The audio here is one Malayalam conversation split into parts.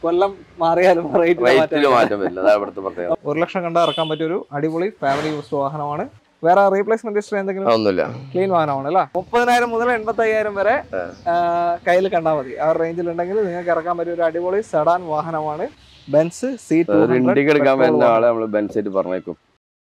കൊല്ലം മാറിയാലും റേറ്റ് റേറ്റിൽ മാറ്റം വരില്ല അതാണ് ഇവിടുത്തെ പ്രത്യേകത ഒരു ലക്ഷം കണ്ട ഇറക്കാൻ പറ്റിയ ഒരു അടിപൊളി ഫാമിലി യൂസ്ഡ് വാഹനമാണ് വേറെ റീപ്ലേസ്മെന്റ് ഹിസ്റ്ററി എന്തെങ്കിലും അതൊന്നുമില്ല ക്ലീൻ വാഹനമാണ് അല്ല മുപ്പതിനായിരം മുതൽ എൺപത്തി അയ്യായിരം വരെ കയ്യിൽ കണ്ടാൽ മതി ആ റേഞ്ചിൽ ഉണ്ടെങ്കിൽ നിങ്ങൾക്ക് ഇറക്കാൻ പറ്റിയ ഒരു അടിപൊളി സെഡാൻ വാഹനമാണ് ബെൻസ് സി ഒരു ഇൻഡിക്ക് എടുക്കാൻ വരുന്ന ആളെ നമ്മൾ ബെൻസൈറ്റ് പറഞ്ഞേക്കും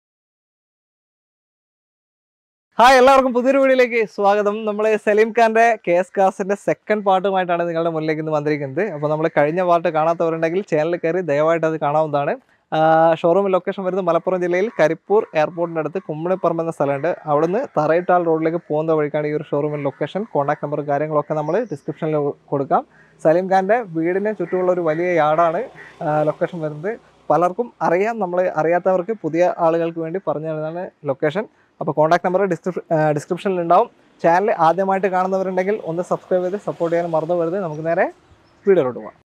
ഹായ് എല്ലാവർക്കും പുതിയൊരു വീഡിയോയിലേക്ക് സ്വാഗതം നമ്മൾ സലീം ഖാന്റെ കെ എസ് കാസിന്റെ സെക്കൻഡ് പാർട്ടുമായിട്ടാണ് നിങ്ങളുടെ മുന്നിലേക്ക് ഇന്ന് വന്നിരിക്കുന്നത് അപ്പോൾ നമ്മൾ കഴിഞ്ഞ പാർട്ട് കാണാത്തവരുണ്ടെങ്കിൽ ചാനലിൽ കയറി ദയവായിട്ട് അത് കാണാവുന്നതാണ് ഷോറൂം ലൊക്കേഷൻ വരുന്നത് മലപ്പുറം ജില്ലയിൽ കരിപ്പൂർ എയർപോർട്ടിൻ്റെ അടുത്ത് കുമ്മണിപ്പറമ്പ് എന്ന സ്ഥലമുണ്ട് അവിടുന്ന് തറയിട്ടാൾ റോഡിലേക്ക് പോകുന്ന വഴിക്കാണ് ഈ ഒരു ഷോറൂമിൽ ലൊക്കേഷൻ കോൺടാക്ട് നമ്പർ കാര്യങ്ങളൊക്കെ നമ്മൾ ഡിസ്ക്രിപ്ഷനിൽ കൊടുക്കാം സലീം ഖാന്റെ വീടിന് ചുറ്റുമുള്ള ഒരു വലിയ യാർഡാണ് ലൊക്കേഷൻ വരുന്നത് പലർക്കും അറിയാം നമ്മൾ അറിയാത്തവർക്ക് പുതിയ ആളുകൾക്ക് വേണ്ടി പറഞ്ഞു തരുന്നതാണ് ലൊക്കേഷൻ അപ്പോൾ കോൺടാക്ട് നമ്പർ ഡിസ്ക്രിപ്ഷൻ ഡിസ്ക്രിപ്ഷനിൽ ഉണ്ടാവും ചാനൽ ആദ്യമായിട്ട് കാണുന്നവരുണ്ടെങ്കിൽ ഒന്ന് സബ്സ്ക്രൈബ് ചെയ്ത് സപ്പോർട്ട് ചെയ്യാൻ മറന്നു വരുത് നമുക്ക് നേരെ വീഡിയോയിലോട്ട് പോകാം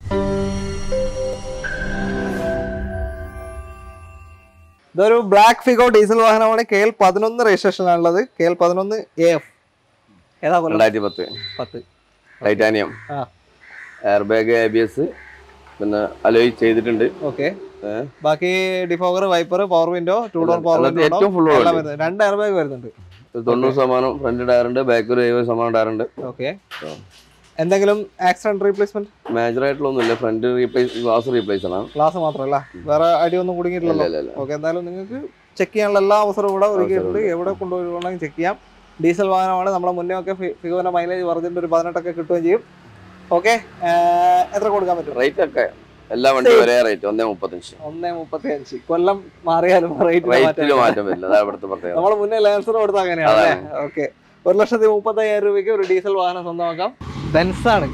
ഇതൊരു ബ്ലാക്ക് ഫിഗോ ഡീസൽ വാഹനമാണ് കെ എൽ പതിനൊന്ന് രജിസ്ട്രേഷനാണുള്ളത് കെ എൽ പതിനൊന്ന് എ എഫ് ഏതാ പോലെ രണ്ടായിരത്തി പത്ത് പത്ത് ടൈറ്റാനിയം ആ air bag A B S പിന്നെ അലോയ് ചെയ്തിട്ടുണ്ട് ഓക്കെ ഏ? ബാക്കി defogger wiper power window two door power അതിനകത്ത് വിൻഡോ ഏറ്റവും full എല്ലാം ഉണ്ട്. വരുന്നത് രണ്ട് എയർ ബാഗ് വരുന്നുണ്ട് ഒരു തൊണ്ണൂറ് ശതമാനം ഫ്രണ്ട് ടയറുണ്ട് ബാക്ക് ഒരു എഴുപത് ശതമാനം ടയറുണ്ട് ഓക്കെ എന്തെങ്കിലും ആക്സിഡന്റ് റീപ്ലേസ്മെന്റ് മേജർ ആയിട്ടുള്ള ഒന്നുമില്ല ഫ്രണ്ട് റീപ്ലേസ് ഗ്ലാസ് റീപ്ലേസ് ആണ് ഗ്ലാസ് മാത്രമല്ല വേറെ അടിയൊന്നും ഇല്ല കുടുങ്ങിയിട്ടില്ലല്ലോ ഇല്ല ഇല്ല ഓക്കെ എന്തായാലും നിങ്ങൾക്ക് ചെക്ക് ചെയ്യാനുള്ള എല്ലാ അവസരവും ഇവിടെ ഒരുക്കിയിട്ടുണ്ട് എവിടെ കൊണ്ടുപോയി ചെക്ക് ചെയ്യാം ഡീസൽ വാഹനമാണ് നമ്മളെ മുന്നേ ഒക്കെ ഫിഗോന്റെ മൈലേജ് പറഞ്ഞിട്ട് ഒരു പതിനെട്ടൊക്കെ കിട്ടുകയും ചെയ്യും ഓക്കെ എത്ര കൊടുക്കാൻ പറ്റും റേറ്റ് ഒക്കെ എല്ലാ വണ്ടി ഒരേ റേറ്റ് ഒന്നേ മുപ്പത്തഞ്ച് ഒന്നേ മുപ്പത്തി അഞ്ച് കൊല്ലം മാറിയാലും റേറ്റ് റേറ്റിൽ മാറ്റം വരില്ല അതാണ് ഇവിടുത്തെ പ്രത്യേകത നമ്മൾ മുന്നേ ലാൻസർ കൊടുത്ത അങ്ങനെയാണ് അല്ലേ ഓക്കെ ഒരു ലക്ഷത്തി മുപ്പത്തി അയ്യായിരം രൂപയ്ക്ക് ഒരു ഡീസൽ വാഹനം സ്വന്തമാക്കാം ബെൻസ് ആണ്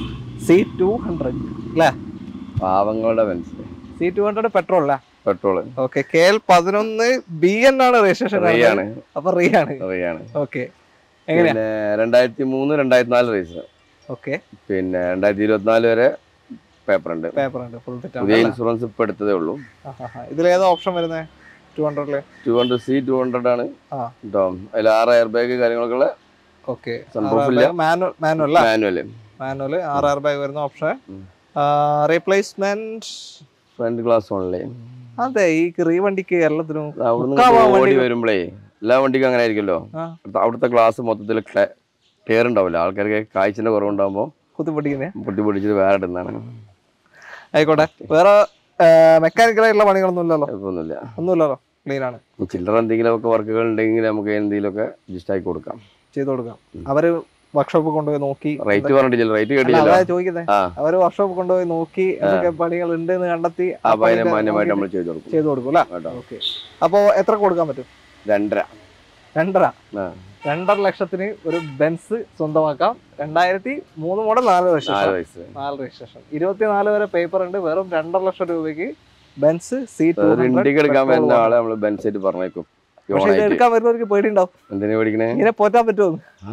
സി ടു ഹൺഡ്രഡ് അല്ലേ പാവങ്ങളുടെ മനസ്സിൽ സി ടു ഹൺഡ്രഡ് പെട്രോൾ അല്ലേ പെട്രോള് ഓക്കെ കെ എൽ പതിനൊന്ന് ബി എൻ ആണ് രജിസ്ട്രേഷൻ റീയാണ് അപ്പൊ റീ ആണ് റീയാണ് ഓക്കെ എങ്ങനെയാ പിന്നെ രണ്ടായിരത്തി മൂന്ന് രണ്ടായിരത്തി നാല് റേസ് ഓക്കെ പിന്നെ രണ്ടായിരത്തി ഇരുപത്തിനാല് വരെ പേപ്പർ ഉണ്ട് പേപ്പർ ഉണ്ട് ഫുൾ ഫിറ്റ് പുതിയ ആണ് ഇൻഷുറൻസ് ഇപ്പൊ എടുത്തതേ ഉള്ളൂ ഇതിൽ ഏതാ ഓപ്ഷൻ വരുന്നത് ടു ഹൺഡ്രഡില് two hundred C two hundred ആണ് ആ. കേട്ടോ അതിൽ ആറ് എയർ ബാഗ് കാര്യങ്ങളൊക്കെ ഉള്ള ഓക്കെ Sunroof ഇല്ല. മാനുവൽ മാനുവൽ അല്ല മാനുവൽ മാനുവൽ ആറ് എയർ ബാഗ് വരുന്ന ഓപ്ഷൻ ഉം. റീപ്ലേസ്മെന്റ് ഫ്രണ്ട് ഗ്ലാസ് ഓൺലൈൻ അതെ ഈ റീ വണ്ടിക്ക് എല്ലാത്തിനും അവിടുന്ന് മുക്കാ ഇങ്ങോട്ട് ഓടി വണ്ടി- വരുമ്പോഴേ എല്ലാ വണ്ടിക്കും അങ്ങനെ ആയിരിക്കുമല്ലോ ആ. അവിടുത്തെ- അവിടുത്തെ ഗ്ലാസ് മൊത്തത്തിൽ ക്ലിയർ ഉണ്ടാവില്ല ആൾക്കാർക്ക് കാഴ്ചന്റെ കുറവുണ്ടാകുമ്പോൾ കുത്തി പൊട്ടിക്കുന്നേ പൊട്ടി പൊടിച്ചിട്ട് വേറെ ഇടുന്നതാണ് ആയിക്കോട്ടെ വേറെ മെക്കാനിക്കലായിട്ടുള്ള പണികളൊന്നും ഇല്ലല്ലോ കുഴപ്പമൊന്നുമില്ല ഒന്നുമില്ലല്ലോ ക്ലീൻ ആണ് ഈ ചില്ലറ എന്തെങ്കിലുമൊക്കെ വർക്കുകൾ ഉണ്ടെങ്കിൽ നമുക്ക് എന്തെങ്കിലുമൊക്കെ അഡ്ജസ്റ്റ് ആക്കി കൊടുക്കാം ചെയ്ത് കൊടുക്കാം അവര് വർക്ക്ഷോപ്പ് കൊണ്ടുപോയി നോക്കി റേറ്റ് പറഞ്ഞിട്ടില്ല റേറ്റ് അല്ല, കേട്ടില്ലല്ലോ അതാ ചോദിക്കുന്നത് ആ അവര് വർക്ക്ഷോപ്പ് കൊണ്ടുപോയി നോക്കി എന്തൊക്കെ പണികൾ ഉണ്ട് എന്ന് കണ്ടെത്തി ആ അപ്പൊ അതിനെ പണികൾ മാന്യമായിട്ട് നോക്കി നമ്മൾ ചെയ്ത് കൊടുക്കും ചെയ്ത് കൊടുക്കും അല്ലേ കേട്ടോ ഓക്കെ അപ്പോ എത്ര കൊടുക്കാൻ പറ്റും രണ്ടര രണ്ടര ആ. രണ്ടര ലക്ഷത്തിന് ഒരു ബെൻസ് സ്വന്തമാക്കാം രണ്ടായിരത്തി മൂന്ന് മോഡൽ നാല് നാല് രജിസ്ട്രേഷൻ വയസ്സ് നാല് രജിസ്ട്രേഷൻ ഇരുപത്തിനാല് വരെ പേപ്പർ ഉണ്ട് വെറും രണ്ടര ലക്ഷം രൂപയ്ക്ക് ബെൻസ് സി ടു ഒരു ഇൻഡിക്ക് എടുക്കാൻ വരുന്ന ആളെ നമ്മൾ ബെൻസൈറ്റ് പറഞ്ഞേക്കും പക്ഷെ ഇത് യോണായിട്ട് എടുക്കാൻ വരുന്നവർക്ക് പേടിയുണ്ടാവും എന്തിനാ പഠിക്കണേ ഇങ്ങനെ പോറ്റാൻ പറ്റുമോ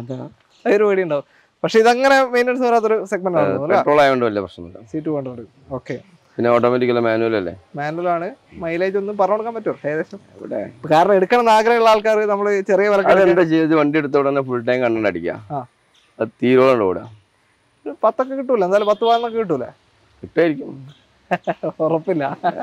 അതൊരു പേടിയുണ്ടാവും പക്ഷെ ഇതങ്ങനെ മെയിൻ്റെനൻസ് വരാത്തൊരു സെഗ്മെന്റ് ആണ് അല്ലേ പെട്രോൾ ആയതുകൊണ്ട് വലിയ പ്രശ്നമില്ല സി ടു ഹൺഡ്രഡ് ഓക്കെ പിന്നെ ഓട്ടോമാറ്റിക് അല്ല മാനുവൽ അല്ലേ മാനുവൽ ആണ് മൈലേജ് ഒന്നും പറഞ്ഞു കൊടുക്കാൻ പറ്റുമോ ഏകദേശം ഇവിടെ കാരണം എടുക്കണം എന്ന് ആഗ്രഹമുള്ള ആൾക്കാർ നമ്മൾ ചെറിയ വിലക്ക് അതെന്താ ചെയ്ത് വണ്ടി എടുത്ത ഉടനെ ഫുൾ ടൈം കണ്ണട അടിക്കുക ആ. അത് തീരോളം ഓടുക ഒരു പത്തൊക്കെ കിട്ടൂല എന്തായാലും പത്ത് പതിനൊക്കെ കിട്ടൂല കിട്ടായിരിക്കും ഉറപ്പില്ല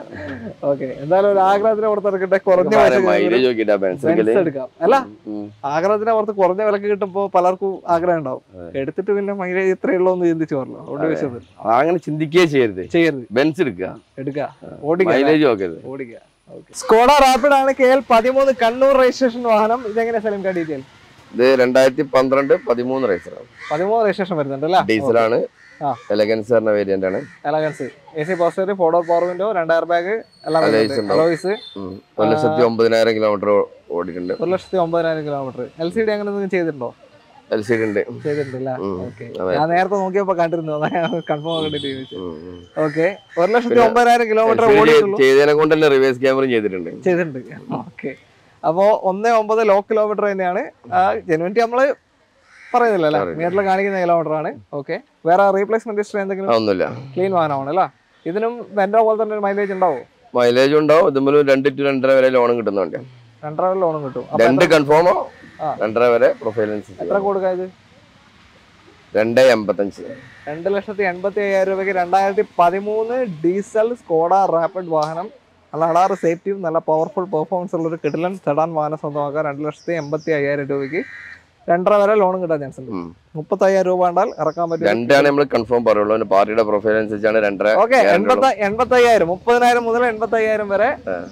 ഓക്കെ എന്തായാലും ഒരു ആഗ്രഹത്തിന് പുറത്തിറക്കട്ടെ കുറഞ്ഞ പൈസക്ക് മൈലേജ് നോക്കിട്ടാ ബെൻസൈക്കില് Benz എടുക്കാം അല്ല ആഗ്രഹത്തിന് പുറത്ത് കുറഞ്ഞ വിലക്ക് കിട്ടുമ്പോ പലർക്കും ആഗ്രഹം ഉണ്ടാവും എടുത്തിട്ട് പിന്നെ മൈലേജ് ഇത്രയേ ഉള്ളൂ എന്ന് ചിന്തിച്ചു പറഞ്ഞു അതുകൊണ്ട് ചോദിച്ചത് അങ്ങനെ ചിന്തിക്കുകയേ ചെയ്യരുത് ചെയ്യരുത് ബെൻസ് എടുക്കുക എടുക്കുക ഓടിക്കുക മൈലേജ് നോക്കരുത് ഓടിക്കുക സ്കോഡ റാപ്പിഡ് ആണ് കെ എൽ പതിമൂന്ന് കണ്ണൂർ രജിസ്ട്രേഷൻ വാഹനം ഇതെങ്ങനെ സ്ഥലം ഡീറ്റെയിൽ ഇത് രണ്ടായിരത്തി പന്ത്രണ്ട് പതിമൂന്ന് റേസറാണ് പതിമൂന്ന് രജിസ്ട്രേഷൻ വരുന്നുണ്ട് അല്ലേ ഡീസലാണ് ആ. എലഗൻസ് പറഞ്ഞ വേരിയന്റ് ആണ് elegance A C poster four door power window രണ്ടായിരം ബാഗ് എല്ലാം Alloys ഉണ്ടാവും. അലോയ്സ് ഉം. ഒരു ലക്ഷത്തി ഒമ്പതിനായിരം കിലോമീറ്റർ ഓടിയിട്ടുണ്ട് ഒരു ലക്ഷത്തി ഒമ്പതിനായിരം കിലോമീറ്റർ എൽ സി ഡി അങ്ങനെ എന്തെങ്കിലും ചെയ്തിട്ടുണ്ടോ എൽ സി ഡി ഉണ്ട് ചെയ്തിട്ടില്ല ഉം. ഓക്കെ അതെ. ഞാൻ നേരത്തെ നോക്കിയപ്പോ കണ്ടിരുന്നു കൺഫേം ആക്കിട്ട് ചോദിച്ചു ഉം, ഉം. ഓക്കെ ഒരു ലക്ഷത്തി പിന്നെ ഒമ്പതിനായിരം കിലോമീറ്റർ LCD ഓടിയിട്ടുള്ളൂ ചെയ്തതിനെ കൊണ്ട് തന്നെ റിവേഴ്സ് ക്യാമറയും ചെയ്തിട്ടുണ്ട് ചെയ്തിട്ടുണ്ട് ഓക്കെ അപ്പോ ഒന്നേ ഒമ്പത് ലോ കിലോമീറ്റർ തന്നെയാണ് ജനുവനിറ്റി നമ്മള് പറയുന്നില്ല അല്ലേ പറയുന്നില്ല. മീറ്ററിൽ കാണിക്കുന്ന കിലോമീറ്റർ ആണ് ഓക്കെ വേറെ റീപ്ലേസ്മെന്റ് ഹിസ്റ്ററി എന്തെങ്കിലും അതൊന്നുമില്ല ക്ലീൻ വാഹനമാണ് അല്ലേ ഇതിനും വെൻഡോ പോലെ തന്നെ ഒരു മൈലേജ് ഉണ്ടാവും മൈലേജ് ഉണ്ടാവും ഇതുമ്പോൾ രണ്ട് ടു രണ്ടര വരെ ലോണും കിട്ടുന്നുണ്ട് രണ്ടര ലോണും കിട്ടും അപ്പൊ രണ്ട് കൺഫേമോ ആ. രണ്ടര വരെ പ്രൊഫൈൽ എത്ര കൊടുക്കാം ഇത് രണ്ട് എൺപത്തഞ്ച് രണ്ട് ലക്ഷത്തി എൺപത്തി അയ്യായിരം രൂപയ്ക്ക് രണ്ടായിരത്തി പതിമൂന്ന് ഡീസൽ സ്കോഡ റാപ്പിഡ് വാഹനം നല്ല അടാറ് സേഫ്റ്റിയും നല്ല പവർഫുൾ പെർഫോമൻസ് ഉള്ള ഒരു കിടിലൻ സെഡാൻ വാഹനം സ്വന്തമാക്കാം രണ്ട് ലക്ഷത്തി എൺപത്തി അയ്യായിരം രൂപയ്ക്ക് രണ്ടര വരെ ലോണും കിട്ടാൻ ചാൻസ് ഉണ്ട് ഉം. മുപ്പത്തി അയ്യായിരം രൂപ കണ്ടാൽ ഇറക്കാൻ പറ്റും രണ്ടാണ് നമ്മൾ കൺഫേം പറയുള്ളൂ പിന്നെ പാർട്ടിയുടെ പ്രൊഫൈൽ അനുസരിച്ചാണ് രണ്ടര ഓക്കെ guarantee എൺപത്തി എൺപത്തി അയ്യായിരം മുപ്പതിനായിരം മുതൽ എൺപത്തി അയ്യായിരം വരെ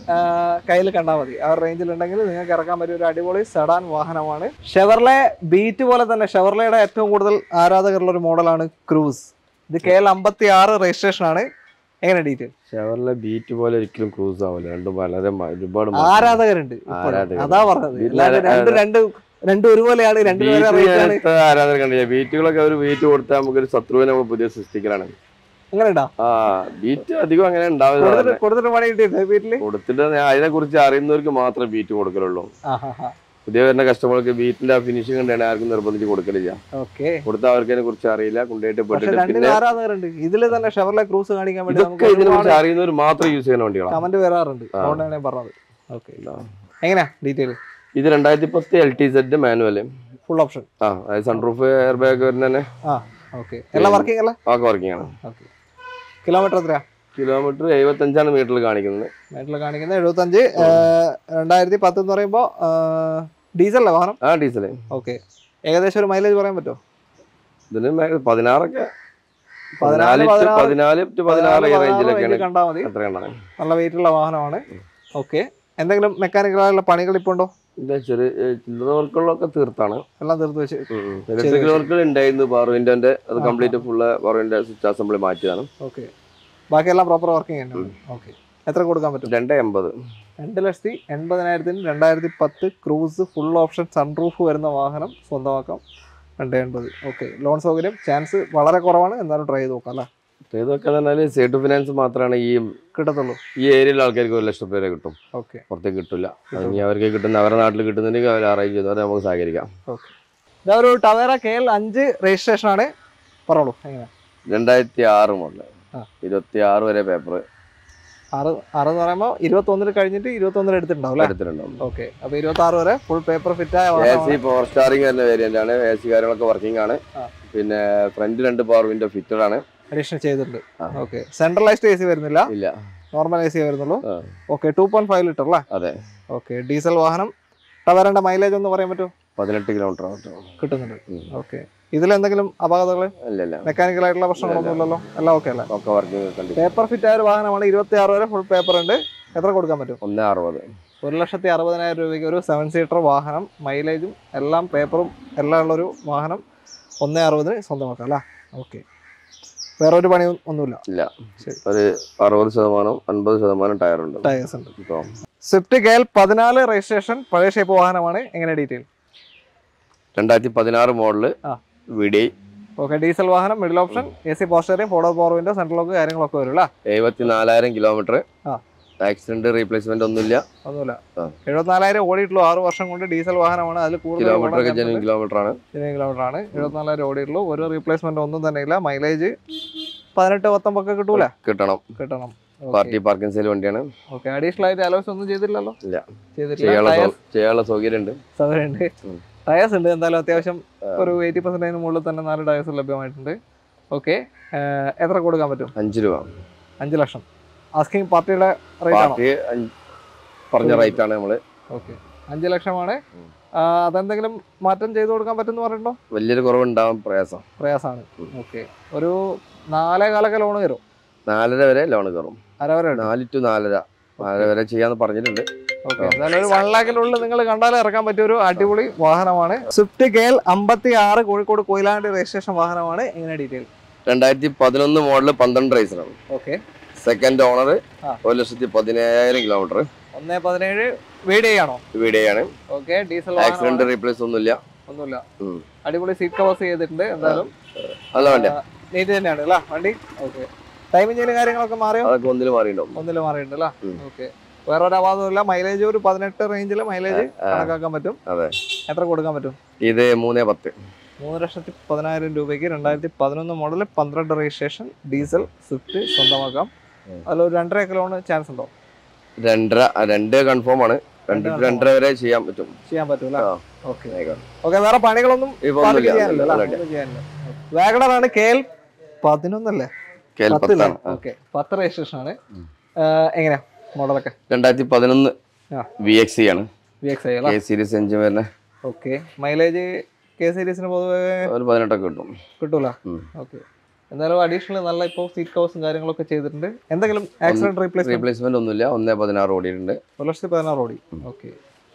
കയ്യിൽ കണ്ടാൽ മതി ആ റേഞ്ചിൽ ഉണ്ടെങ്കിൽ നിങ്ങൾക്ക് ഇറക്കാൻ പറ്റിയ ഒരു അടിപൊളി സെഡാൻ വാഹനമാണ് ഷെവർലെ ബീറ്റ് പോലെ തന്നെ ഷെവർലയുടെ ഏറ്റവും കൂടുതൽ ആരാധകരുള്ള ഒരു മോഡലാണ് ക്രൂസ് ഇത് കെ എൽ അമ്പത്തി ആറ് രജിസ്ട്രേഷൻ ആണ് എങ്ങനെ ഡീറ്റെയിൽ ഷവറിലെ ബീറ്റ് പോലെ ഒരിക്കലും ക്രൂസ് ആവില്ല രണ്ടും വളരെ മ- ഒരുപാട് മാറ്റം. ആരാധകരുണ്ട് ഇപ്പോഴും. ആരാധകരുണ്ട്. അതാ പറഞ്ഞത് വീട്ടിൽ അല്ലാതെ രണ്ട് രണ്ട് രണ്ടും ഒരുപോലെയാണ് രണ്ടു പേരെ ബീറ്റ് റേറ്റ് ആണ് ഞാനിപ്പോ ആരാധന കണ്ടില്ല ബീറ്റുകളൊക്കെ ഒരു ബീറ്റ് കൊടുത്താൽ നമുക്കൊരു ശത്രുവിനെ നമ്മൾ പുതിയ സൃഷ്ടിക്കലാണ് അങ്ങനെ ഉണ്ടോ ആ ബീറ്റ് അധികം അങ്ങനെ ഉണ്ടാവില്ല കൊടുത്തിട്ട് കൊടുത്തിട്ട് പണി കിട്ടിയിട്ടുണ്ട് വീട്ടില് കൊടുത്തിട്ട് ഞാൻ അതിനെ കുറിച്ച് അറിയുന്നവർക്ക് മാത്രമേ ബീറ്റ് കൊടുക്കലുള്ളൂ ആ ഹാ ഹാ പുതിയ വരുന്ന കസ്റ്റമർക്ക് ബീറ്റിന്റെ ഫിനിഷിംഗ് കണ്ടാണ് ആർക്കും നിർബന്ധിച്ച് കൊടുക്കലില്ല ഓക്കെ കൊടുത്താൽ അവർക്ക് അതിനെ കുറിച്ച് അറിയില്ല കൊണ്ടുപോയിട്ട് പക്ഷെ പെട്ടിട്ട് രണ്ടിനും പിന്നെ ആരാധകരുണ്ട് ഇതില് തന്നെ ഷെവർലെ ക്രൂസ് കാണിക്കാൻ വേണ്ടി ഇതൊക്കെ നമുക്ക് ഇതിനെ ഒരുപാട് കുറിച്ച് അറിയുന്നവർ മാത്രം യൂസ് ചെയ്യുന്ന വണ്ടികളാണ് കമന്റ് വരാറുണ്ട് ആ. അതുകൊണ്ടാണ് ഞാൻ പറഞ്ഞത് ഓക്കെ എങ്ങനെയാ ഡീറ്റെയിൽ ഇത് രണ്ടായിരത്തി പത്ത് L T set manual full option ആ അതായത് സൺറൂഫ് എയർ ബാഗ് വരുന്ന തന്നെ ആ ഓക്കെ എല്ലാം വർക്കിംഗ് അല്ലേ ഒക്കെ വർക്കിംഗ് ആണ് ഓക്കെ കിലോമീറ്റർ എത്രയാ കിലോമീറ്റർ എഴുപത്തഞ്ചാണ് മീറ്ററിൽ കാണിക്കുന്നത് മേട്ടിൽ കാണിക്കുന്നത് എഴുപത്തഞ്ച് രണ്ടായിരത്തി പത്ത് എന്ന് പറയുമ്പോൾ ഡീസലല്ലേ വാഹനം ആ ഡീസല് ഓക്കെ ഏകദേശം ഒരു മൈലേജ് പറയാൻ പറ്റുമോ ഇതിന് മേ- പതിനാറൊക്കെ പതിനാല്, പതിനാല് to പതിനാറ്, പതിനാല് to പതിനാറ് ഈ റേഞ്ചിലൊക്കെയാണ് കണ്ടാൽ മതി എത്ര കണ്ടാണ് നല്ല വെയിറ്റ് ഉള്ള വാഹനമാണ് ഓക്കെ എന്തെങ്കിലും മെക്കാനിക്കലായുള്ള പണികൾ ഇപ്പോൾ ഉണ്ടോ ഇത് ചെറിയ ഏ, ചില്ലറ വർക്കുകളൊക്കെ തീർത്താണ് എല്ലാം തീർത്ത് വെച്ച് ഇലക്ട്രിക്കൽ വർക്കുകൾ ഉണ്ടായിരുന്നു പവർ വിൻഡോന്റെ അത് complete full power window switch assembly മാറ്റിയതാണ് ഓക്കെ ബാക്കിയെല്ലാം പ്രോപ്പർ വർക്കിംഗ് തന്നെ ഓക്കെ എത്ര കൊടുക്കാൻ പറ്റും രണ്ട് എൺപത് രണ്ട് ലക്ഷത്തി എൺപതിനായിരത്തിന് രണ്ടായിരത്തി പത്ത് ക്രൂസ് ഫുൾ ഓപ്ഷൻ സൺറൂഫ് വരുന്ന വാഹനം സ്വന്തമാക്കാം രണ്ട് എൺപത് ഓക്കെ ലോൺ സൗകര്യം ചാൻസ് വളരെ കുറവാണ് എന്നാലും ട്രൈ ചെയ്ത് നോക്കാം അല്ലേ ഇതൊക്കെ പറഞ്ഞാൽ സേട്ട് ഫിനാൻസ് മാത്രമാണ് ഈ കിട്ടത്തുള്ളൂ ഈ ഏരിയയിലെ ആൾക്കാർക്ക് ഒരു ലക്ഷം പേരെ കിട്ടും ഓക്കെ പുറത്തേക്ക് കിട്ടില്ല അത് ഇനി അവർക്ക് കിട്ടുന്ന അവരുടെ നാട്ടിൽ കിട്ടുന്നുണ്ടെങ്കിൽ അവർ അറേഞ്ച് ചെയ്തു അവരെ നമുക്ക് സഹകരിക്കാം ഓക്കെ ഇതാ ഒരു ടവേര കെ എൽ അഞ്ച് രജിസ്ട്രേഷൻ ആണ് പറഞ്ഞോളൂ എങ്ങനെ രണ്ടായിരത്തി ആറ് മുതൽ ആ. ഇരുപത്തി ആറ് വരെ പേപ്പർ ആറ് ആറ് എന്ന് പറയുമ്പോൾ ഇരുപത്തൊന്നിന് കഴിഞ്ഞിട്ട് ഇരുപത്തൊന്നിന് എടുത്തിട്ടുണ്ടാവും അല്ലേ എടുത്തിട്ടുണ്ടാവും ഓക്കെ അപ്പോൾ ഇരുപത്തി ആറ് വരെ ഫുൾ പേപ്പർ ഫിറ്റ് ആയ എ വാഹനമാണ് സി പവർ സ്റ്റാറിംഗ് വരുന്ന വേരിയന്റ് ആണ് എ സി കാര്യങ്ങളൊക്കെ വർക്കിംഗ് ആണ് ആ. പിന്നെ ഫ്രണ്ട് രണ്ട് പവർ വിൻഡോ ഫിറ്റഡ് ആണ് അഡീഷൻ ചെയ്തിട്ടുണ്ട് ആ. ഓക്കെ സെൻട്രലൈസ്ഡ് എ സി വരുന്നില്ല ഇല്ല നോർമൽ എ സി വരുന്നുള്ളൂ ആ. Okay two point five litre അല്ലേ അതെ ഓക്കെ ഡീസൽ വാഹനം ടവേരൻ്റെ മൈലേജ് ഒന്ന് പറയാൻ പറ്റുമോ പതിനെട്ട് കിലോമീറ്റർ ആവട്ടെ കിട്ടുന്നുണ്ട് ഉം. ഓക്കെ ഇതിലെന്തെങ്കിലും അപാകതകൾ ഇല്ല ഇല്ല മെക്കാനിക്കൽ ആയിട്ടുള്ള പ്രശ്നങ്ങളൊന്നും ഇല്ലല്ലോ എല്ലാം ഓക്കെ അല്ലേ ഒക്കെ വർക്കിംഗ് കണ്ടി പേപ്പർ ഫിറ്റ് ആയ ഒരു വാഹനമാണ് ഇരുപത്തി ആറ് വരെ ഫുൾ പേപ്പർ ഉണ്ട് എത്ര കൊടുക്കാൻ പറ്റും ഒന്ന് അറുപത് ഒരു ലക്ഷത്തി അറുപതിനായിരം രൂപയ്ക്ക് ഒരു സെവൻ സീറ്റർ വാഹനം മൈലേജും എല്ലാം പേപ്പറും എല്ലാം ഉള്ളൊരു വാഹനം ഒന്നേ അറുപതിന് സ്വന്തമാക്കാം അല്ലേ ഓക്കെ വേറെ ഒരു പണി ഒന്നുമില്ല ഇല്ല ശരി. ഒരു അറുപത് ശതമാനം അൻപത് ശതമാനം ടയർ ഉണ്ട് ടയേഴ്സ് ഉണ്ട് ഇപ്പം സ്വിഫ്റ്റ് കെ എൽ പതിനാല് രജിസ്ട്രേഷൻ പഴയ ഷേപ്പ് വാഹനമാണ് എങ്ങനെ ഡീറ്റെയിൽ രണ്ടായിരത്തി പതിനാറ് മോഡല് ആ. വി ഡി ഓക്കെ ഡീസൽ വാഹനം മിഡിൽ ഓപ്ഷൻ എ സി പോസ്റ്ററിയും photo power window central lock കാര്യങ്ങളൊക്കെ വരും അല്ലേ എഴുപത്തി നാലായിരം കിലോമീറ്റർ ആ. ആക്സിഡന്റ് റീപ്ലേസ്മെന്റ് ഒന്നുമില്ല ഒന്നുമില്ല ആ. എഴുപത്തിനാലായിരം ഓടിയിട്ടുള്ളൂ ആറ് വർഷം കൊണ്ട് ഡീസൽ വാഹനമാണ് അതിൽ കിലോമീറ്റർ ഒക്കെ കൂടുതൽ ജനുവൻ കിലോമീറ്റർ ആണ് കിലോമീറ്റർ ആണ് എഴുപത്തിനാലായിരം ഓടിയിട്ടുള്ളൂ ഒരു റീപ്ലേസ്മെന്റ് ഒന്നും തന്നെ ഇല്ല മൈലേജ് പതിനെട്ട് പത്തൊമ്പൊക്കെ കിട്ടൂല കിട്ടണം കിട്ടണം പാർട്ടി പാർക്കിംഗ് സെയിൽ വണ്ടിയാണ് ഓക്കെ അഡീഷണൽ ആയിട്ട് അലോയ്സ് ഒന്നും ചെയ്തില്ലല്ലോ ഇല്ല. ചെയ്തിട്ടില്ല ചെയ്യാനുള്ള ടയേഴ്സ് സൗ- ചെയ്യാനുള്ള സൗകര്യം ഉണ്ട് സൗകര്യമുണ്ട് ഉം. ടയേഴ്സ് ഉണ്ട് എന്തായാലും അത്യാവശ്യം ഒരു എയ്റ്റി പെർസെന്റേജിന് മുകളിൽ തന്നെ നാല് ടയേഴ്സ് ലഭ്യമായിട്ടുണ്ട് ഓക്കെ എത്ര കൊടുക്കാൻ പറ്റും അഞ്ച് രൂപ അഞ്ച് ലക്ഷം ആസ്കിങ് പാർട്ടിയുടെ റേറ്റ് ആണോ പാർട്ടി അഞ്ച് പറഞ്ഞ റേറ്റ് ആണ് നമ്മള് ഓക്കെ അഞ്ച് ലക്ഷമാണ് ഉം. ആ, അതെന്തെങ്കിലും മാറ്റം ചെയ്തു കൊടുക്കാൻ പറ്റുമെന്ന് പറഞ്ഞിട്ടുണ്ടോ വലിയൊരു കുറവുണ്ടാവാൻ പ്രയാസം പ്രയാസമാണ് ഓക്കെ ഒരു നാലേ കാലൊക്കെ ലോൺ വരും നാലര വരെ ലോൺ കയറും അര വരെ ഉണ്ട് നാല് ടു നാലര നാലര വരെ ചെയ്യാന്ന് പറഞ്ഞിട്ടുണ്ട് ഓക്കെ എന്തായാലും ഒരു വൺ ലാഖിനുള്ളിൽ നിങ്ങൾ കണ്ടാൽ ഇറക്കാൻ പറ്റിയ ഒരു അടിപൊളി വാഹനമാണ് സ്വിഫ്റ്റ് കെ എൽ അമ്പത്തി ആറ് കോഴിക്കോട് കൊയിലാണ്ട് രജിസ്ട്രേഷൻ വാഹനമാണ് എങ്ങനെ ഡീറ്റെയിൽ രണ്ടായിരത്തി പതിനൊന്ന് മോഡല് പന്ത്രണ്ട് റേസിനാണ് ഓക്കെ സെക്കൻഡ് ഓണർ ആ. ഒരു ലക്ഷത്തി പതിനയ്യായിരം കിലോമീറ്റർ ഒന്നേ പതിനേഴ് വീഡിയോ വീഡിയോയാണ് ഓക്കെ ഡീസൽ ആക്സിഡന്റ് വാഹനമാണ് റീപ്ലേസ് ഒന്നുമില്ല ഒന്നുമില്ല ഉം. അടിപൊളി സീറ്റ് കവേഴ്സ് ചെയ്തിട്ടുണ്ട് എന്തായാലും നല്ല വണ്ടിയാ നീറ്റ് തന്നെയാണ് അല്ലേ വണ്ടി ഓക്കെ ടൈമിങ്ങിലും കാര്യങ്ങളൊക്കെ മാറിയോ അതൊക്കെ ഒന്നിൽ മാറിയിട്ടുണ്ടാവും ഒന്നിൽ മാറിയിട്ടുണ്ട് അല്ലേ ഉം. ഓക്കെ വേറെ ഒരു അപാധമില്ല മൈലേജ് ഒരു പതിനെട്ട് റേഞ്ചിൽ മൈലേജ് ആ. കണക്കാക്കാൻ പറ്റും അതെ എത്ര കൊടുക്കാൻ പറ്റും ഇത് മൂന്നേ പത്ത് മൂന്ന് ലക്ഷത്തി പതിനായിരം രൂപയ്ക്ക് രണ്ടായിരത്തി പതിനൊന്ന് മോഡൽ പന്ത്രണ്ട് രജിസ്ട്രേഷൻ ഡീസൽ സ്വിഫ്റ്റ് സ്വന്തമാക്കാം ഉം. അതിലൊരു രണ്ടര ലോണ് ചാൻസ് ഉണ്ടോ രണ്ടര രണ്ട് കൺഫേം ആണ് രണ്ട് to രണ്ടര വരെ ചെയ്യാൻ പറ്റും ചെയ്യാൻ പറ്റൂല ആ. ഓക്കെ ആയിക്കോട്ടെ. ഓക്കെ വേറെ പണികളൊന്നും ഇപ്പൊ പാർക്കിൽ ഒന്നുമില്ല ചെയ്യാനില്ല അല്ലേ? ഒന്നുമില്ല. ഒന്നും ചെയ്യാനില്ല വാഗണർ ആണ് കെ എൽ പതിനൊന്നല്ലേ കേൽ പത്തില്ലേ പത്താണ് ആ. ഓക്കെ പത്ത് രജിസ്ട്രേഷൻ ആണ് എങ്ങനെയാ മോഡലൊക്കെ രണ്ടായിരത്തി പതിനൊന്ന് ആ. വി എക്സ് സി ആണ് വി എക്സ് ഐ അല്ല കെ സീരീസ് എഞ്ചിൻ വരുന്ന ഓക്കെ മൈലേജ് കെ സീരീസിന് പൊതുവെ ഒരു പതിനെട്ടൊക്കെ കിട്ടും കിട്ടൂല ഉം. ഓക്കെ എന്തായാലും അഡീഷണൽ നല്ല ഇപ്പോൾ സീറ്റ് കവേഴ്സും കാര്യങ്ങളൊക്കെ ചെയ്തിട്ടുണ്ട് എന്തെങ്കിലും ആക്സിഡന്റ് റീപ്ലേസ്മെന്റ് റീപ്ലേസ്മെന്റ് ഒന്നുമില്ല ഒന്നേ പതിനാറ് ഓടിയിട്ടുണ്ട് ഒരു ലക്ഷത്തി പതിനാറ് ഓടി ഓക്കെ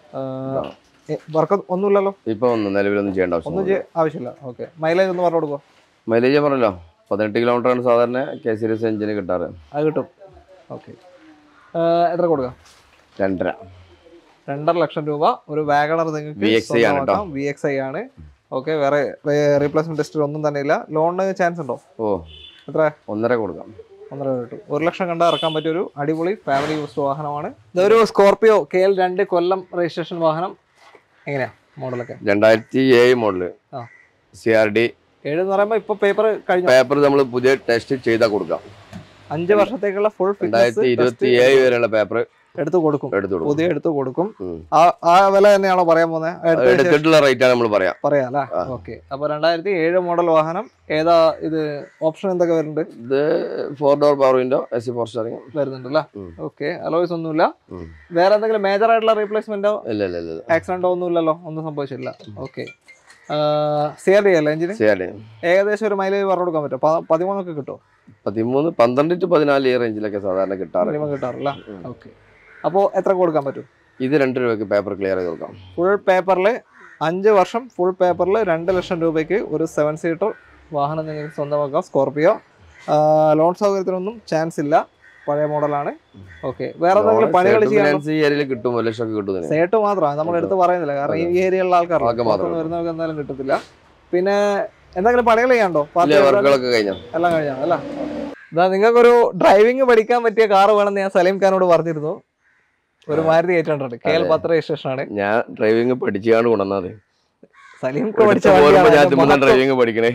വർക്ക് ഒന്നുമില്ലല്ലോ ഇപ്പൊ ഒന്നും നിലവിലൊന്നും ചെയ്യേണ്ട ഒന്നും ആവശ്യം ചെയ്യ ആവശ്യമില്ല ഓക്കെ മൈലേജ് ഒന്ന് പറഞ്ഞു കൊടുക്കോ മൈലേജ് പറഞ്ഞല്ലോ പതിനെട്ട് കിലോമീറ്റർ ആണ് സാധാരണ കെ സീരീസ് എഞ്ചിന് കിട്ടാറ് അത് കിട്ടും ഓക്കെ എത്ര കൊടുക്കാം രണ്ടര രണ്ടര ലക്ഷം രൂപ ഒരു വാഗണർ നിങ്ങൾക്ക് VXI ആണ് കേട്ടോ. വി എക്സ് ഐ ആണ് ഓക്കെ വേറെ റീപ്ലേസ്മെന്റ് ടെസ്റ്റ് ഒന്നും തന്നെ ഇല്ല ലോണിന് ചാൻസ് ഉണ്ടോ ഓ എത്ര ഒന്നര കൊടുക്കാം ഒന്നര കിട്ടും ഒരു ലക്ഷം കണ്ട ഇറക്കാൻ പറ്റിയ ഒരു അടിപൊളി ഫാമിലി യൂസ്ഡ് വാഹനമാണ് ഇതൊരു സ്കോർപിയോ കെ എൽ രണ്ട് കൊല്ലം രജിസ്ട്രേഷൻ വാഹനം എങ്ങനെയാ മോഡലൊക്കെ രണ്ടായിരത്തി ഏഴ് മോഡല് ആ. സി ആർ ഡി ഏഴ് എന്ന് പറയുമ്പോൾ ഇപ്പൊ പേപ്പർ കഴിഞ്ഞു പേപ്പർ നമ്മൾ പുതിയ ടെസ്റ്റ് ചെയ്താൽ കൊടുക്കാം അഞ്ച് വർഷത്തേക്കുള്ള ഫുൾ രണ്ടായിരത്തി ഇരുപത്തി ഏഴ് വരെയുള്ള പേപ്പർ എടുത്തു കൊടുക്കും എടുത്തു കൊടുക്കും പുതിയ എടുത്തു കൊടുക്കും ഉം. ആ ആ വില തന്നെയാണോ പറയാൻ പോകുന്നത് അത് എടുത്തിട്ടുള്ള റേറ്റ് ആണ് നമ്മൾ പറയാം പറയാം അല്ലേ ആ. ഓക്കെ അപ്പൊ രണ്ടായിരത്തി ഏഴ് മോഡൽ വാഹനം ഏതാ ഇത് ഓപ്ഷൻ എന്തൊക്കെ വരുന്നുണ്ട് ഇത് four door power window S C four steering വരുന്നുണ്ട് അല്ലേ ഉം. ഓക്കെ അലോയ്സ് ഒന്നുമില്ല ഉം. വേറെ എന്തെങ്കിലും മേജർ ആയിട്ടുള്ള റീപ്ലേസ്മെന്റോ ഇല്ല ഇല്ല ഇല്ല ആക്സിഡന്റോ ഒന്നും ഇല്ലല്ലോ ഒന്നും സംഭവിച്ചില്ല ഓക്കെ സി ആർ ഡി അല്ലേ എഞ്ചിന് സി ആർ ഡി ഏകദേശം ഒരു മൈലേജ് പറഞ്ഞു കൊടുക്കാൻ പറ്റും പ- പതിമൂന്നൊക്കെ കിട്ടും പതിമൂന്ന് പന്ത്രണ്ട് ടു പതിനാല് ഈ റേഞ്ചിലൊക്കെ സാധാരണ കിട്ടാറ് മിനിമം കിട്ടാറില്ല ഉം. ഓക്കെ അപ്പോൾ എത്ര കൊടുക്കാൻ പറ്റും ഇത് രണ്ട് രൂപയ്ക്ക് പേപ്പർ ക്ലിയർ ചെയ്ത് കൊടുക്കാം ഫുൾ പേപ്പറിൽ അഞ്ച് വർഷം ഫുൾ പേപ്പറിൽ രണ്ട് ലക്ഷം രൂപയ്ക്ക് ഒരു സെവൻ സീറ്റർ വാഹനം നിങ്ങൾക്ക് സ്വന്തമാക്കാം സ്കോർപിയോ ലോൺ സൗകര്യത്തിനൊന്നും ചാൻസ് ഇല്ല പഴയ മോഡലാണ് ഓക്കെ വേറെ എന്തെങ്കിലും പണികൾ ചെയ്യാൻ ഫിനാൻസ് ഈ ഏരിയയിൽ കിട്ടും ഒരു ലക്ഷം ഒക്കെ കിട്ടും ഇതിന്. സേട്ട് മാത്രമാണ് നമ്മൾ എടുത്ത് പറയുന്നില്ല കാരണം ഈ ഏരിയയിലുള്ള ആൾക്കാർ ആൾക്ക് മാത്രം. വരുന്നവർക്ക് എന്തായാലും കിട്ടത്തില്ല പിന്നെ എന്തെങ്കിലും പണികൾ ചെയ്യാണ്ടോ ഇല്ല പാർട്ടി വർക്കുകളൊക്കെ കഴിഞ്ഞു എല്ലാം കഴിഞ്ഞാണ് അല്ല ഇതാ നിങ്ങൾക്കൊരു ഡ്രൈവിംഗ് പഠിക്കാൻ പറ്റിയ കാർ വേണമെന്ന് ഞാൻ സലീം ഖാനോട് പറഞ്ഞിരുന്നു ഒരു Maruti eight hundred K L അതെ. പത്ത് രജിസ്ട്രേഷൻ ആണ് ഞാൻ ഡ്രൈവിംഗ് പഠിച്ചാണ് കൊണ്ടുവന്നത് സലീം ഖാൻ പഠിച്ച പോരുമ്പോ ഞാൻ വണ്ടിയാണ്. ചുമ്മാ മഹത്വം. ഡ്രൈവിംഗ് പഠിക്കണേ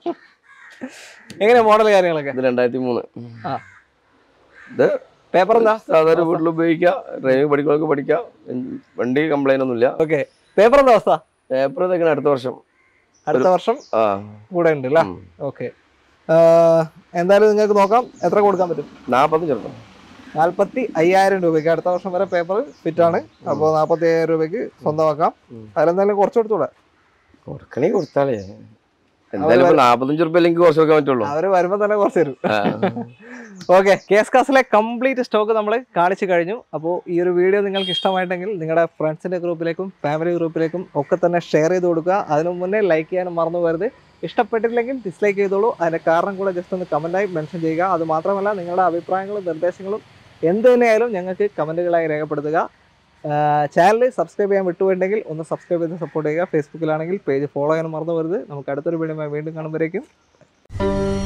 എങ്ങനെ മോഡൽ കാര്യങ്ങളൊക്കെ ഇത് രണ്ടായിരത്തി മൂന്ന് ആ. ഇത് പേപ്പർ എന്താ സാധാരണ വീട്ടിൽ ഉപയോഗിക്കാം ഡ്രൈവിംഗ് പഠിക്കുന്നവർക്ക് പഠിക്കാം എൻ- വണ്ടി കംപ്ലൈന്റ് ഒന്നുമില്ല ഓക്കെ പേപ്പർ എന്താ അവസ്ഥ പേപ്പർ ഇതൊക്കെ അടുത്ത വർഷം അടുത്ത വർഷം ആ കൂടെ ഉണ്ട് അല്ലേ ഉം. ഓക്കെ എന്തായാലും നിങ്ങൾക്ക് നോക്കാം എത്ര കൊടുക്കാൻ പറ്റും നാപ്പത്തഞ്ച് എടുക്കാം നാല്പത്തി അയ്യായിരം രൂപയ്ക്ക് അടുത്ത വർഷം വരെ പേപ്പർ ഫിറ്റ് ആണ് അപ്പോൾ നാൽപ്പത്തി അയ്യായിരം രൂപയ്ക്ക് സ്വന്തമാക്കാം ഉം. അതിലെന്തായാലും കുറച്ച് കൊടുത്തൂടെ കൊടുക്കണേ കൊടുത്താലേ എന്തായാലും ഇപ്പൊ നാപ്പത്തഞ്ച് റുപ്യ അല്ലെങ്കിൽ കുറച്ച് വെക്കാൻ പറ്റുള്ളൂ അവര് വരുമ്പോൾ തന്നെ കുറച്ച് തരും ആ. ഓക്കെ കേസ് കാസിലെ കംപ്ലീറ്റ് സ്റ്റോക്ക് നമ്മൾ കാണിച്ചു കഴിഞ്ഞു അപ്പോൾ ഈ ഒരു വീഡിയോ നിങ്ങൾക്ക് ഇഷ്ടമായിട്ടെങ്കിൽ നിങ്ങളുടെ ഫ്രണ്ട്സിൻ്റെ ഗ്രൂപ്പിലേക്കും ഫാമിലി ഗ്രൂപ്പിലേക്കും ഒക്കെ തന്നെ ഷെയർ ചെയ്ത് കൊടുക്കുക അതിനു മുന്നേ ലൈക്ക് ചെയ്യാനും മറന്നു പോകരുത് ഇഷ്ടപ്പെട്ടിട്ടില്ലെങ്കിൽ ഡിസ്ലൈക്ക് ചെയ്തോളൂ അതിൻ്റെ കാരണം കൂടെ ജസ്റ്റ് ഒന്ന് കമൻറ്റായി മെൻഷൻ ചെയ്യുക അത് മാത്രമല്ല നിങ്ങളുടെ അഭിപ്രായങ്ങളും നിർദ്ദേശങ്ങളും എന്ത് തന്നെയായാലും ഞങ്ങൾക്ക് കമൻറ്റുകളായി രേഖപ്പെടുത്തുക ചാനൽ സബ്സ്ക്രൈബ് ചെയ്യാൻ വിട്ടുപോയിട്ടുണ്ടെങ്കിൽ ഒന്ന് സബ്സ്ക്രൈബ് ചെയ്ത് സപ്പോർട്ട് ചെയ്യുക ഫേസ്ബുക്കിലാണെങ്കിൽ പേജ് ഫോളോ ചെയ്യാനും മറന്നു പോകരുത് നമുക്ക് അടുത്തൊരു വീഡിയോ വീണ്ടും കാണുമ്പോഴേക്കും